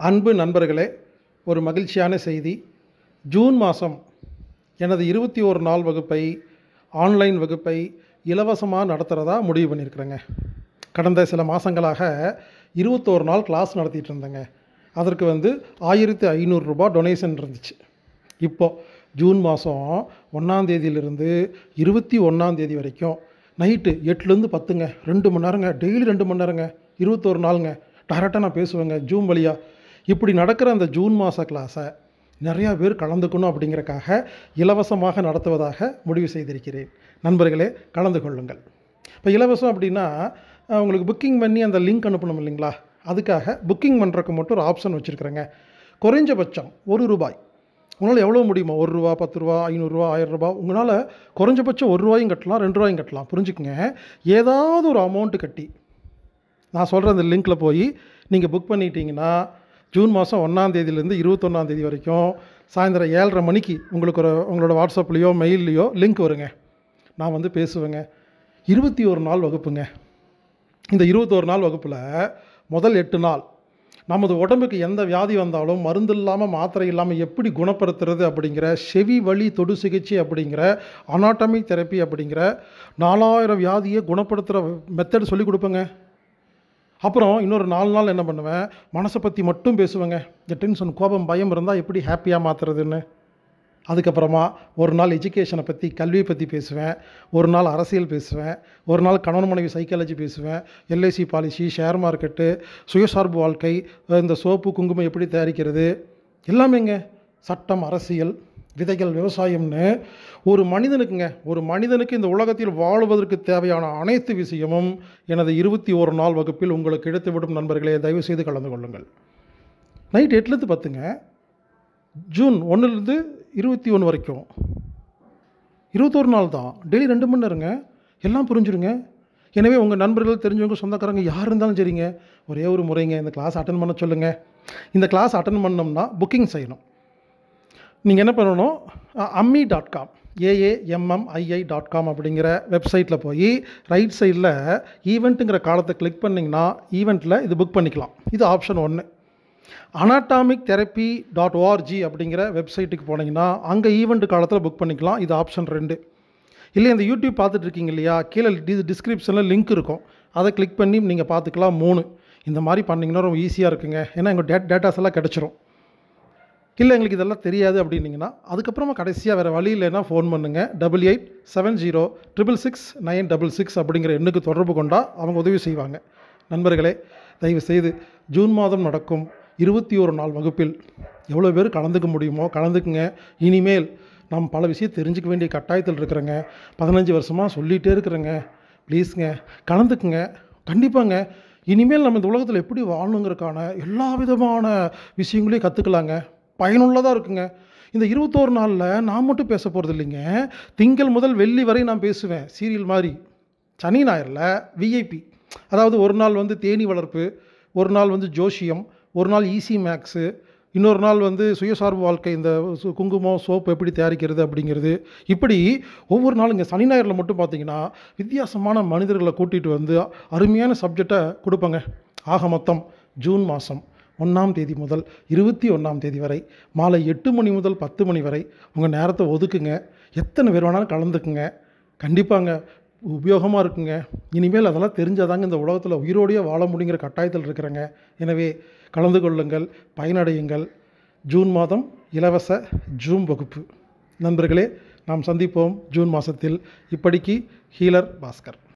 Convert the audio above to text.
அன்பு நண்பர்களே ஒரு மகிழ்ச்சியான செய்தி ஜூன் மாதம் எனது இருபத்தி ஒரு நாள் வகுப்பை ஆன்லைன் வகுப்பை இலவசமாக நடத்துகிறதா முடிவு பண்ணியிருக்கிறேங்க கடந்த சில மாதங்களாக இருபத்தோரு நாள் கிளாஸ் நடத்திட்டு இருந்தேங்க அதற்கு வந்து ஆயிரத்தி ஐநூறுரூபா டொனேஷன் இருந்துச்சு இப்போது ஜூன் மாதம் ஒன்றாந்தேதியிலிருந்து இருபத்தி ஒன்றாந்தேதி வரைக்கும் நைட்டு எட்டுலேருந்து பத்துங்க ரெண்டு மணி நேரங்க டெய்லி ரெண்டு மணி நேரங்க இருபத்தோரு நாளுங்க டைரெக்டாக நான் பேசுவேங்க ஜூம் வழியாக இப்படி நடக்கிற அந்த ஜூன் மாத கிளாஸை நிறையா பேர் கலந்துக்கணும் அப்படிங்கிறக்காக இலவசமாக நடத்துவதாக முடிவு செய்திருக்கிறேன் நண்பர்களே கலந்து கொள்ளுங்கள் இப்போ இலவசம் அப்படின்னா அஹ், உங்களுக்கு புக்கிங் பண்ணி அந்த லிங்க் அனுப்பணும் இல்லைங்களா அதுக்காக புக்கிங் பண்ணுறதுக்கு மட்டும் ஒரு ஆப்ஷன் வச்சுருக்குறேங்க குறைஞ்சபட்சம் ஒரு ரூபாய் உங்களால் எவ்வளோ முடியுமோ ஒரு ரூபா பத்து ரூபா ஐநூறுரூவா ஆயிரம் ரூபாய் உங்களால் குறைஞ்சபட்சம் ஒரு ரூபாயும் கட்டலாம் ரெண்டு ரூபாயும் கட்டலாம் புரிஞ்சுக்குங்க ஏதாவது ஒரு அமௌண்ட்டு கட்டி நான் சொல்கிற அந்த லிங்க்கில் போய் நீங்கள் புக் பண்ணிட்டீங்கன்னா ஜூன் மாதம் ஒன்றாந்தேதியிலேருந்து இருபத்தொன்னாந்தேதி வரைக்கும் சாயந்தரம் ஏழரை மணிக்கு உங்களுக்கு ஒரு உங்களோட வாட்ஸ்அப்லேயோ மெயில்லையோ லிங்க் வருங்க நான் வந்து பேசுவேங்க இருபத்தி ஒரு நாள் வகுப்புங்க இந்த இருபத்தோரு நாள் வகுப்பில் முதல் எட்டு நாள் நமது உடம்புக்கு எந்த வியாதி வந்தாலும் மருந்து இல்லாமல் மாத்திரை இல்லாமல் எப்படி குணப்படுத்துறது அப்படிங்கிற செவி வழி தொடு சிகிச்சை அப்படிங்கிற அனாட்டமிக் தெரப்பி அப்படிங்கிற நாலாயிரம் வியாதியை குணப்படுத்துகிற மெத்தட் சொல்லி கொடுப்பேங்க அப்புறம் இன்னொரு நாலு நாள் என்ன பண்ணுவேன் மனசை பற்றி மட்டும் பேசுவேங்க இந்த டென்ஷன் கோபம் பயம் இருந்தால் எப்படி ஹாப்பியாக மாற்றுறதுன்னு அதுக்கப்புறமா ஒரு நாள் எஜுகேஷனை பற்றி கல்வியை பற்றி பேசுவேன் ஒரு நாள் அரசியல் பேசுவேன் ஒரு நாள் கணவன் மனைவி சைக்காலஜி பேசுவேன் எல்ஐசி பாலிசி ஷேர் மார்க்கெட்டு சுயசார்பு வாழ்க்கை இந்த சோப்பு குங்குமம் எப்படி தயாரிக்கிறது எல்லாமேங்க சட்டம் அரசியல் விதைகள் விவசாயம்னு ஒரு மனிதனுக்குங்க ஒரு மனிதனுக்கு இந்த உலகத்தில் வாழுவதற்கு தேவையான அனைத்து விஷயமும் எனது இருபத்தி ஒரு நாள் வகுப்பில் உங்களுக்கு எடுத்துவிடும் நண்பர்களே தயவு செய்து கலந்து கொள்ளுங்கள் நைட் எட்டுலேருந்து பத்துங்க ஜூன் ஒன்றுலேருந்து இருபத்தி ஒன்று வரைக்கும் இருபத்தோரு நாள் தான் டெய்லி ரெண்டு மணி நேரங்க எல்லாம் புரிஞ்சுருங்க எனவே உங்கள் நண்பர்கள் தெரிஞ்சவங்க சொந்தக்காரங்க யார் இருந்தாலும் சரிங்க ஒரே ஒரு முறைங்க இந்த கிளாஸ் அட்டன் பண்ண சொல்லுங்கள் இந்த கிளாஸ் அட்டன் பண்ணோம்னா புக்கிங் செய்யணும் நீங்கள் என்ன பண்ணணும் Ammi dot com A A M M I I dot com அப்படிங்கிற வெப்சைட்டில் போய் ரைட் சைடில் ஈவெண்ட்டுங்கிற காலத்தை கிளிக் பண்ணிங்கன்னா ஈவெண்ட்டில் இது புக் பண்ணிக்கலாம் இது ஆப்ஷன் ஒன்று அனாட்டாமிக் தெரப்பி டாட் ஓஆர்ஜி அப்படிங்கிற வெப்சைட்டுக்கு போனீங்கன்னா அங்கே ஈவெண்ட் காலத்தில் புக் பண்ணிக்கலாம் இது ஆப்ஷன் ரெண்டு இல்லை இந்த யூடியூப் பார்த்துட்டு இருக்கீங்க இல்லையா கீழே டி டிஸ்கிரிப்ஷனில் லிங்க் இருக்கும் அதை கிளிக் பண்ணி நீங்கள் பார்த்துக்கலாம் மூணு இந்த மாதிரி பண்ணிங்கன்னா ரொம்ப ஈஸியாக இருக்குங்க ஏன்னா எங்கள் டேட் டேட்டாஸ் எல்லாம் கிடச்சிரும் இல்லை எங்களுக்கு இதெல்லாம் தெரியாது அப்படின்னீங்கன்னா அதுக்கப்புறமா கடைசியாக வேறு வழி இல்லைன்னா ஃபோன் பண்ணுங்கள் double eight seven zero triple six nine double six அப்படிங்கிற எண்ணுக்கு தொடர்பு கொண்டால் அவங்க உதவி செய்வாங்க நண்பர்களே தயவு செய்து ஜூன் மாதம் நடக்கும் இருபத்தி ஒரு நாள் வகுப்பில் எவ்வளோ பேர் கலந்துக்க முடியுமோ கலந்துக்குங்க இனிமேல் நாம் பல விஷயம் தெரிஞ்சுக்க வேண்டிய கட்டாயத்தில் இருக்கிறேங்க பதினஞ்சு வருஷமாக சொல்லிகிட்டே இருக்கிறேங்க ப்ளீஸுங்க கலந்துக்குங்க கண்டிப்பாங்க இனிமேல் நம்ம இந்த உலகத்தில் எப்படி வாழணுங்கிறதுக்கான எல்லா விதமான விஷயங்களையும் கற்றுக்கலாங்க பயனுள்ளதாக இருக்குங்க இந்த இருபத்தோரு நாளில் நான் மட்டும் பேச போகிறது இல்லைங்க திங்கள் முதல் வெள்ளி வரை நான் பேசுவேன் சீரியல் மாதிரி சனி ஞாயிறில் விஐபி அதாவது ஒரு நாள் வந்து தேனி வளர்ப்பு ஒரு நாள் வந்து ஜோஷியம் ஒரு நாள் ஈஸி மேக்ஸு இன்னொரு நாள் வந்து சுயசார்பு வாழ்க்கை இந்த சு- குங்குமம் சோப்பு எப்படி தயாரிக்கிறது அப்படிங்கிறது இப்படி ஒவ்வொரு நாளும் இங்கே சனி ஞாயிறில் மட்டும் பார்த்தீங்கன்னா வித்தியாசமான மனிதர்களை கூட்டிகிட்டு வந்து அருமையான சப்ஜெக்டை கொடுப்பேங்க ஆக மொத்தம் ஜூன் மாதம் ஒன்றாம் தேதி முதல் இருபத்தி ஒன்றாம் தேதி வரை மாலை எட்டு மணி முதல் பத்து மணி வரை உங்கள் நேரத்தை ஒதுக்குங்க எத்தனை பேர் வேணாலும் கலந்துக்குங்க கண்டிப்பாங்க உபயோகமாக இருக்குங்க இனிமேல் அதெல்லாம் தெரிஞ்சாதாங்க இந்த உலகத்தில் உயிரோடையே வாழ முடியுங்கிற கட்டாயத்தில் இருக்கிறேங்க எனவே கலந்து கொள்ளுங்கள் பயனடையுங்கள் ஜூன் மாதம் இலவச ஜூம் வகுப்பு நண்பர்களே நாம் சந்திப்போம் ஜூன் மாதத்தில் இப்படிக்கு ஹீலர் பாஸ்கர்